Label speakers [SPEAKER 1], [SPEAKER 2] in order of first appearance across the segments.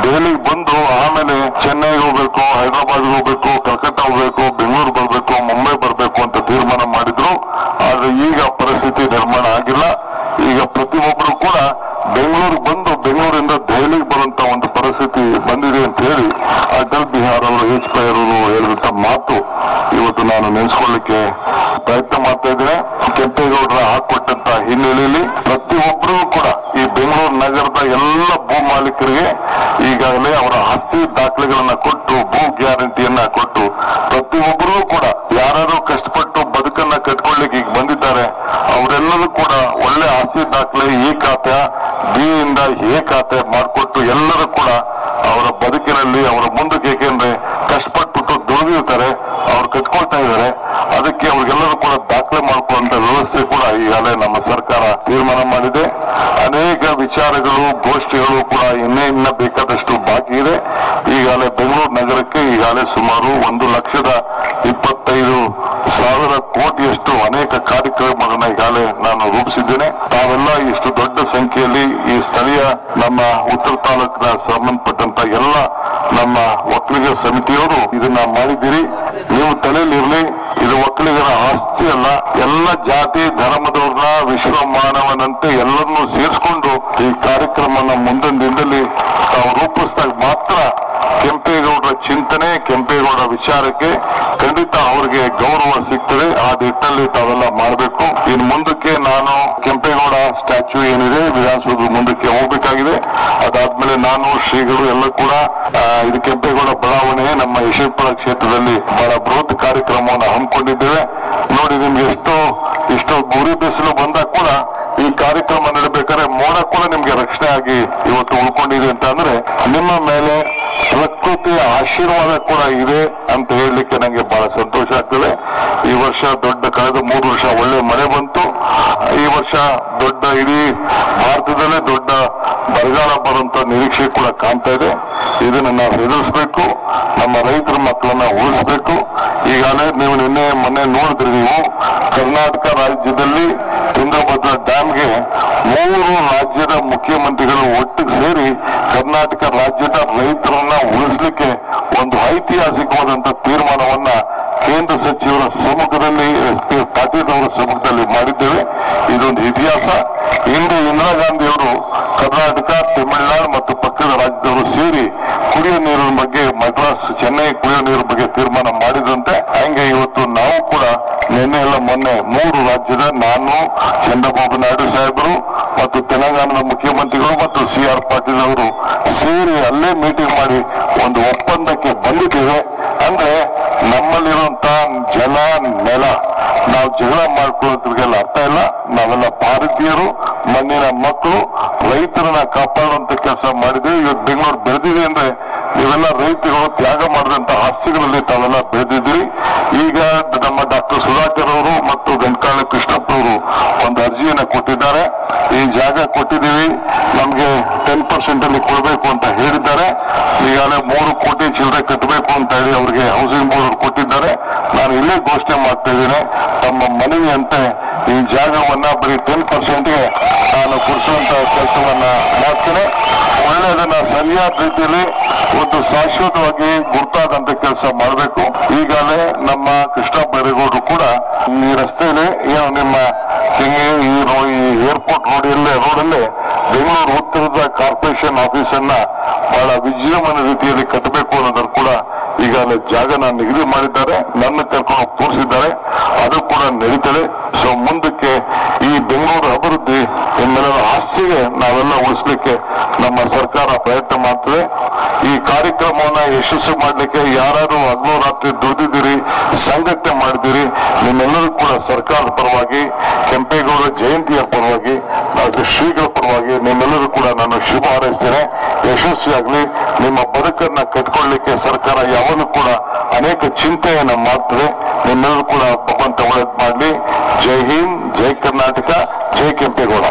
[SPEAKER 1] ದೆಹಲಿಗೆ ಬಂದು ಆಮೇಲೆ ಚೆನ್ನೈಗೆ ಹೋಗ್ಬೇಕು ಹೈದರಾಬಾದ್ ಹೋಗ್ಬೇಕು ಕಲ್ಕತ್ತಾ ಹೋಗ್ಬೇಕು ಬೆಂಗಳೂರು ಬರ್ಬೇಕು ಮುಂಬೈ ಬರ್ಬೇಕು ಅಂತ ತೀರ್ಮಾನ ಮಾಡಿದ್ರು ಆದ್ರೆ ಈಗ ಪರಿಸ್ಥಿತಿ ನಿರ್ಮಾಣ ಆಗಿಲ್ಲ ಈಗ ಪ್ರತಿಯೊಬ್ಬರು ಕೂಡ ಬೆಂಗಳೂರಿಗೆ ಬಂದು ಬೆಂಗಳೂರಿಂದ ದೆಹಲಿಗೆ ಬರುವಂತ ಒಂದು ಪರಿಸ್ಥಿತಿ ಬಂದಿದೆ ಅಂತ ಹೇಳಿ ಅಟಲ್ ಬಿಹಾರ್ ಅವರು ಎಚ್ ಪೈ ಅವರು ಹೇಳಿದಂತ ಮಾತು ಇವತ್ತು ನಾನು ನೆನೆಸ್ಕೊಳ್ಳಿಕ್ಕೆ ಪ್ರಯತ್ನ ಮಾಡ್ತಾ ಇದ್ದೇನೆ ಕೆಂಪೇಗೌಡರ ಹಾಕೊಟ್ಟಂತ ಹಿನ್ನೆಲೆಯಲ್ಲಿ ಪ್ರತಿಯೊಬ್ಬರಿಗೂ ಕೂಡ ಈ ಬೆಂಗಳೂರು ನಗರದ ಎಲ್ಲ ಭೂ ಮಾಲೀಕರಿಗೆ ಈಗಾಗಲೇ ಅವರ ಆಸ್ತಿ ದಾಖಲೆಗಳನ್ನ ಕೊಟ್ಟು ಭೂ ಗ್ಯಾರಂಟಿಯನ್ನ ಕೊಟ್ಟು ಪ್ರತಿಯೊಬ್ಬರಿಗೂ ಕೂಡ ಯಾರು ಕಷ್ಟಪಟ್ಟು ಬದುಕನ್ನ ಕಟ್ಕೊಳ್ಳಿಕ್ಕೆ ಈಗ ಬಂದಿದ್ದಾರೆ ಅವರೆಲ್ಲರೂ ಕೂಡ ಒಳ್ಳೆ ಆಸ್ತಿ ದಾಖಲೆ ಈ ಖಾತೆ ಬಿ ಇಂದ ಎ ಖಾತೆ ಮಾಡಿಕೊಟ್ಟು ಎಲ್ಲರೂ ಕೂಡ ಅವರ ಬದುಕಿನಲ್ಲಿ ಅವರ ಮುಂದಕ್ಕೆ ಏಕೆಂದ್ರೆ ಕಷ್ಟಪಟ್ಟು ದುಡಿದಿರ್ತಾರೆ ಅವ್ರು ಕಟ್ಕೊಳ್ತಾ ಇದ್ದಾರೆ ಅದಕ್ಕೆ ಅವ್ರಿಗೆಲ್ಲರೂ ಕೂಡ ದಾಖಲೆ ಮಾಡ್ಕೊಳ್ಳುವಂತ ವ್ಯವಸ್ಥೆ ಕೂಡ ಈಗಾಗಲೇ ನಮ್ಮ ಸರ್ಕಾರ ತೀರ್ಮಾನ ಮಾಡಿದೆ ಅನೇಕ ವಿಚಾರಗಳು ಗೋಷ್ಠಿಗಳು ಕೂಡ ಇನ್ನೇ ಇನ್ನ ಬೇಕಾದಷ್ಟು ಬಾಕಿ ಇದೆ ಈಗಾಗಲೇ ಬೆಂಗಳೂರು ನಗರಕ್ಕೆ ಈಗಾಗಲೇ ಸುಮಾರು ಒಂದು ಲಕ್ಷದ ಇಪ್ಪತ್ತೈದು ಸಾವಿರ ಕೋಟಿಯಷ್ಟು ಅನೇಕ ಕಾರ್ಯಕ್ರಮಗಳನ್ನ ಈಗಾಗಲೇ ನಾನು ರೂಪಿಸಿದ್ದೇನೆ ತಾವೆಲ್ಲ ಇಷ್ಟು ದೊಡ್ಡ ಸಂಖ್ಯೆಯಲ್ಲಿ ಈ ಸ್ಥಳೀಯ ನಮ್ಮ ಉತ್ತರ ತಾಲೂಕಿನ ಸಂಬಂಧಪಟ್ಟಂತ ಎಲ್ಲ ನಮ್ಮ ಒಕ್ಕಲಿಗ ಸಮಿತಿಯವರು ಇದನ್ನ ಮಾಡಿದ್ದೀರಿ ನೀವು ತಲೆಯಲ್ಲಿರಲಿ ಇದು ಒಕ್ಕಲಿಗರ ಆಸ್ತಿ ಅಲ್ಲ ಎಲ್ಲ ಜಾತಿ ಧರ್ಮದವ್ರನ್ನ ವಿಶ್ವ ಮಾನವನಂತೆ ಎಲ್ಲರನ್ನೂ ಸೇರಿಸ್ಕೊಂಡು ಈ ಕಾರ್ಯಕ್ರಮನ ಮುಂದಿನ ದಿನದಲ್ಲಿ ತಾವು ರೂಪಿಸಿದಾಗ ಮಾತ್ರ ಕೆಂಪೇಗೌಡರ ಚಿಂತನೆ ಕೆಂಪೇಗೌಡ ವಿಚಾರಕ್ಕೆ ಖಂಡಿತ ಅವ್ರಿಗೆ ಗೌರವ ಸಿಗ್ತದೆ ಆ ನಿಟ್ಟಿನಲ್ಲಿ ತಾವೆಲ್ಲ ಮಾಡಬೇಕು ಇನ್ನು ಮುಂದಕ್ಕೆ ನಾನು ಕೆಂಪೇಗೌಡ ಸ್ಟ್ಯಾಚ್ಯೂ ಏನಿದೆ ವಿಧಾನಸೌಧ ಮುಂದಕ್ಕೆ ಹೋಗ್ಬೇಕಾಗಿದೆ ಅದಾದ್ಮೇಲೆ ನಾನು ಶ್ರೀಗಳು ಎಲ್ಲ ಕೂಡ ಆ, ಇದು ಕೆಂಪೇಗೌಡ ಬಡಾವಣೆ ನಮ್ಮ ಯಶವಂತಪುರ ಕ್ಷೇತ್ರದಲ್ಲಿ ಬಹಳ ಬೃಹತ್ ಕಾರ್ಯಕ್ರಮವನ್ನು ಹಮ್ಮಿಕೊಂಡಿದ್ದೇವೆ ನೋಡಿ ನಿಮ್ಗೆ ಎಷ್ಟು ಇಷ್ಟು ಉರಿ ಬಿಸಿಲು ಬಂದಾಗ ಕೂಡ ಈ ಕಾರ್ಯಕ್ರಮ ನಡಬೇಕಾದ್ರೆ ಮೋಡ ಕೂಡ ನಿಮ್ಗೆ ರಕ್ಷಣೆ ಆಗಿ ಇವತ್ತು ಉಳ್ಕೊಂಡಿದೆ ಅಂತ ಅಂದ್ರೆ ನಿಮ್ಮ ಮೇಲೆ ಪ್ರಕೃತಿಯ ಆಶೀರ್ವಾದ ಕೂಡ ಇದೆ ಅಂತ ಹೇಳಲಿಕ್ಕೆ ನಂಗೆ ಬಹಳ ಸಂತೋಷ ಆಗ್ತದೆ ಈ ವರ್ಷ ದೊಡ್ಡ ಕಳೆದ ಮೂರು ವರ್ಷ ಒಳ್ಳೆ ಮಳೆ ಬಂತು ಈ ವರ್ಷ ದೊಡ್ಡ ಇಡೀ ಭಾರತದಲ್ಲೇ ದೊಡ್ಡ ಬರಗಾಲ ಬರುವಂತ ನಿರೀಕ್ಷೆ ಕೂಡ ಕಾಣ್ತಾ ಇದೆ ಇದನ್ನ ನಾವು ಎದುರಿಸಬೇಕು ನಮ್ಮ ರೈತರ ಮಕ್ಕಳನ್ನ ಉಳಿಸ್ಬೇಕು ಈಗಾಗಲೇ ನೀವು ನಿನ್ನೆ ಮೊನ್ನೆ ನೋಡಿದ್ರಿ ನೀವು ಕರ್ನಾಟಕ ರಾಜ್ಯದಲ್ಲಿ ತುಂಗಭದ್ರಾ ಡ್ಯಾಮ್ಗೆ ಮೂರು ರಾಜ್ಯದ ಮುಖ್ಯಮಂತ್ರಿಗಳು ಒಟ್ಟಿಗೆ ಸೇರಿ ಕರ್ನಾಟಕ ರಾಜ್ಯದ ರೈತರನ್ನ ಉಳಿಸ್ಲಿಕ್ಕೆ ಒಂದು ಐತಿಹಾಸಿಕವಾದಂತ ತೀರ್ಮಾನವನ್ನ ಕೇಂದ್ರ ಸಚಿವರ ಸಮ್ಮುಖದಲ್ಲಿ ಎಸ್ ಪಿ ಪಾಟೀಲ್ ಅವರ ಸಮ್ಮುಖದಲ್ಲಿ ಮಾಡಿದ್ದೇವೆ ಇದೊಂದು ಇತಿಹಾಸ ಇಂದು ಇಂದಿರಾ ಗಾಂಧಿ ಅವರು ಕರ್ನಾಟಕ ತಮಿಳುನಾಡು ಮತ್ತು ಪಕ್ಕದ ರಾಜ್ಯದವರು ಸೇರಿ ಕುಡಿಯುವ ನೀರಿನ ಬಗ್ಗೆ ಮದ್ರಾಸ್ ಚೆನ್ನೈ ಕುಡಿಯುವ ನೀರಿನ ಬಗ್ಗೆ ತೀರ್ಮಾನ ಮಾಡಿದಂತೆ ಹಂಗೆ ಇವತ್ತು ನಾವು ಕೂಡ ನಿನ್ನೆ ಎಲ್ಲ ಮೊನ್ನೆ ಮೂರು ರಾಜ್ಯದ ನಾನು ಚಂದ್ರಬಾಬು ನಾಯ್ಡು ಸಾಹೇಬರು ಮತ್ತು ತೆಲಂಗಾಣದ ಮುಖ್ಯಮಂತ್ರಿಗಳು ಮತ್ತು ಸಿ ಆರ್ ಪಾಟೀಲ್ ಅವರು ಸೇರಿ ಅಲ್ಲೇ ಮೀಟಿಂಗ್ ಮಾಡಿ ಒಂದು ಒಪ್ಪಂದಕ್ಕೆ ಬಂದಿದ್ದೇವೆ ಅಂದ್ರೆ ನಮ್ಮಲ್ಲಿರುವಂತ ಜಲ ನೆಲ ನಾವು ಜಗಳ ಮಾಡ್ಕೊಳ್ಳೋದ್ರಿಗೆಲ್ಲ ಅರ್ಥ ಇಲ್ಲ ನಾವೆಲ್ಲ ಭಾರತೀಯರು ಮಣ್ಣಿನ ಮಕ್ಕಳು ರೈತರನ್ನ ಕಾಪಾಡುವಂತ ಕೆಲಸ ಮಾಡಿದ್ವಿ ಇವತ್ತು ಬೆಂಗಳೂರು ಬೆಳೆದಿದೆ ಅಂದ್ರೆ ನೀವೆಲ್ಲ ರೈತರು ತ್ಯಾಗ ಮಾಡಿದಂತ ಆಸ್ತಿಗಳಲ್ಲಿ ತಾವೆಲ್ಲ ಬೆಳೆದಿದ್ರಿ ಈಗ ನಮ್ಮ ಡಾಕ್ಟರ್ ಸುಧಾಕರ್ ಅವರು ಮತ್ತು ವೆಂಕಟಾಳ ಕೃಷ್ಣಪ್ಪ ಅವರು ಒಂದು ಅರ್ಜಿಯನ್ನ ಕೊಟ್ಟಿದ್ದಾರೆ ಈ ಜಾಗ ಕೊಟ್ಟಿದ್ದೀವಿ ನಮ್ಗೆ ಟೆನ್ ಪರ್ಸೆಂಟ್ ಅಲ್ಲಿ ಕೊಡಬೇಕು ಅಂತ ಹೇಳಿದ್ದಾರೆ ಈಗಾಗಲೇ ಮೂರು ಕೋಟಿ ಚಿಲ್ಲರೆ ಕಟ್ಟಬೇಕು ಅಂತ ಹೇಳಿ ಅವರಿಗೆ ಹೌಸಿಂಗ್ ಬೋರ್ಡ್ ಅವ್ರು ಕೊಟ್ಟಿದ್ದಾರೆ ನಾನು ಇಲ್ಲೇ ಘೋಷಣೆ ಮಾಡ್ತಾ ಇದ್ದೇನೆ ತಮ್ಮ ಮನವಿಯಂತೆ ಈ ಜಾಗವನ್ನ ಬರೀ ಟೆನ್ ಪರ್ಸೆಂಟ್ಗೆ ನಾನು ಕೊಡಿಸುವಂತ ಕೆಲಸವನ್ನ ಮಾಡ್ತೇನೆ ಒಳ್ಳೆಯದನ್ನ ಸರಿಯಾದ ರೀತಿಯಲ್ಲಿ ಒಂದು ಶಾಶ್ವತವಾಗಿ ಗುರ್ತಾದಂತ ಕೆಲಸ ಮಾಡಬೇಕು ಈಗಾಗಲೇ ನಮ್ಮ ಕೃಷ್ಣ ಬೈರೇಗೌಡರು ಕೂಡ ಈ ರಸ್ತೆಯಲ್ಲಿ ಏನು ನಿಮ್ಮ ಹಿಂಗೆ ಈ ರೋ- ಈ ಏರ್ಪೋರ್ಟ್ ರೋಡಲ್ಲೇ ರೋಡಲ್ಲೇ ಬೆಂಗಳೂರು ಉತ್ತರದ ಕಾರ್ಪೊರೇಷನ್ ಆಫೀಸ್ ಅನ್ನ ಬಹಳ ವಿಜೃಂಭಣ ರೀತಿಯಲ್ಲಿ ಕಟ್ಟಬೇಕು ಅನ್ನೋದ್ರ ಕೂಡ ಈಗಾಗಲೇ ಜಾಗನ ನಿಗದಿ ಮಾಡಿದ್ದಾರೆ ನನ್ನ ಕರ್ಕೊಂಡು ಹೋಗಿ ತೋರಿಸಿದ್ದಾರೆ ಅದು ಕೂಡ ನಡೀತದೆ ಸೊ ಮುಂದಕ್ಕೆ ಈ ಬೆಂಗಳೂರು ಅಭಿವೃದ್ಧಿ ನಿಮ್ಮೆಲ್ಲರ ಆಸ್ತಿಗೆ ನಾವೆಲ್ಲ ಉಳಿಸ್ಲಿಕ್ಕೆ ನಮ್ಮ ಸರ್ಕಾರ ಪ್ರಯತ್ನ ಮಾಡ್ತದೆ ಈ ಕಾರ್ಯಕ್ರಮವನ್ನ ಯಶಸ್ವಿ ಮಾಡಲಿಕ್ಕೆ ಯಾರು ಹಗಲು ರಾತ್ರಿ ದುಡಿದಿದ್ದೀರಿ ಸಂಘಟನೆ ಮಾಡಿದಿರಿ ನಿಮ್ಮೆಲ್ಲರೂ ಕೂಡ ಸರ್ಕಾರದ ಪರವಾಗಿ ಕೆಂಪೇಗೌಡ ಜಯಂತಿಯ ಪರವಾಗಿ ಹಾಗೂ ಶ್ರೀಗಳ ಪರವಾಗಿ ನಿಮ್ಮೆಲ್ಲರೂ ಕೂಡ ನಾನು ಶುಭ ಹಾರೈಸ್ತೇನೆ ಯಶಸ್ವಿಯಾಗಲಿ ನಿಮ್ಮ ಬದುಕನ್ನ ಕಟ್ಕೊಳ್ಳಿಕ್ಕೆ ಸರ್ಕಾರ ಯಾವಾಗಲೂ ಕೂಡ ಅನೇಕ ಚಿಂತೆಯನ್ನ ಮಾಡ್ತದೆ ನಿಮ್ಮೆಲ್ಲರೂ ಕೂಡ ಭಗವಂತ ಒಳ್ಳೇದು ಮಾಡಲಿ ಜೈ ಹಿಂದ್ ಜೈ ಕರ್ನಾಟಕ ಜೈ ಕೆಂಪೇಗೌಡ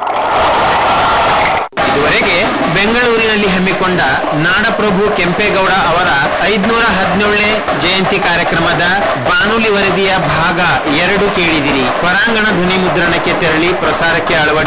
[SPEAKER 2] ಇದುವರೆಗೆ ಬೆಂಗಳೂರಿನಲ್ಲಿ ಹಮ್ಮಿಕೊಂಡ ನಾಡಪ್ರಭು ಕೆಂಪೇಗೌಡ ಅವರ ಐದ್ನೂರ ಹದಿನೇಳನೇ ಜಯಂತಿ ಕಾರ್ಯಕ್ರಮದ ಬಾನುಲಿ ವರದಿಯ ಭಾಗ ಎರಡು ಕೇಳಿದಿರಿ ಹೊರಾಂಗಣ ಧ್ವನಿ ಮುದ್ರಣಕ್ಕೆ ತೆರಳಿ ಪ್ರಸಾರಕ್ಕೆ ಅಳವಡಿ